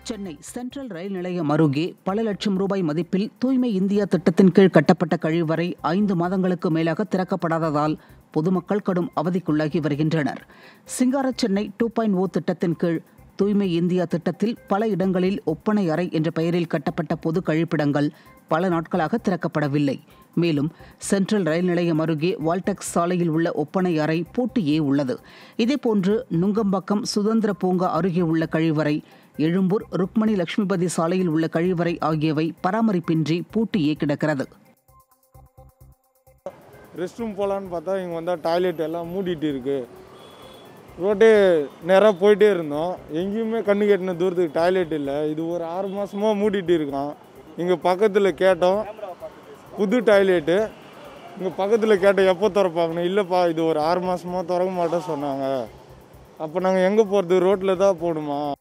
Chennai central ரயில் நிலையம் அருகே பல லட்சம் ரூபாய் மதிப்பில் தூய்மை இந்தியா திட்டத்தின் கீழ் கட்டப்பட்ட கழிவறை ஐந்து மாதங்களுக்கு மேலாக திறக்கப்படாததால் பொதுமக்கள் கடும் அவதிக்குள்ளாகி வருகின்றனர் சிங்கார சென்னை டூ பாயிண்ட் ஓ திட்டத்தின் கீழ் தூய்மை இந்தியா திட்டத்தில் பல இடங்களில் ஒப்பனை அறை என்ற பெயரில் கட்டப்பட்ட பொது கழிப்பிடங்கள் பல நாட்களாக திறக்கப்படவில்லை மேலும் சென்ட்ரல் ரயில் நிலையம் அருகே வால்டெக்ஸ் சாலையில் உள்ள ஒப்பனை அறை பூட்டியே உள்ளது இதேபோன்று நுங்கம்பாக்கம் சுதந்திர பூங்கா அருகே உள்ள கழிவறை எழும்பூர் ருக்மணி லட்சுமிபதி சாலையில் உள்ள கழிவறை ஆகியவை பராமரிப்பின்றி பூட்டியே கிடக்கிறது ரெஸ்ட் ரூம் போகலான்னு பார்த்தா இங்கே வந்தால் டாய்லெட் எல்லாம் மூடிட்டு இருக்கு ரோட்டே நேராக போயிட்டே இருந்தோம் எங்கேயுமே கண்ணு கெட்டின தூரத்துக்கு டாய்லெட் இல்லை இது ஒரு ஆறு மாதமாக மூடிட்டு இருக்கான் இங்கே பக்கத்தில் கேட்டோம் புது டாய்லெட்டு இங்கே பக்கத்தில் கேட்டோம் எப்போ திறப்பாங்கன்னு இல்லைப்பா இது ஒரு ஆறு மாதமாக திறக்க மாட்டோம் சொன்னாங்க அப்போ நாங்கள் எங்கே போகிறது ரோட்டில் தான் போகணுமா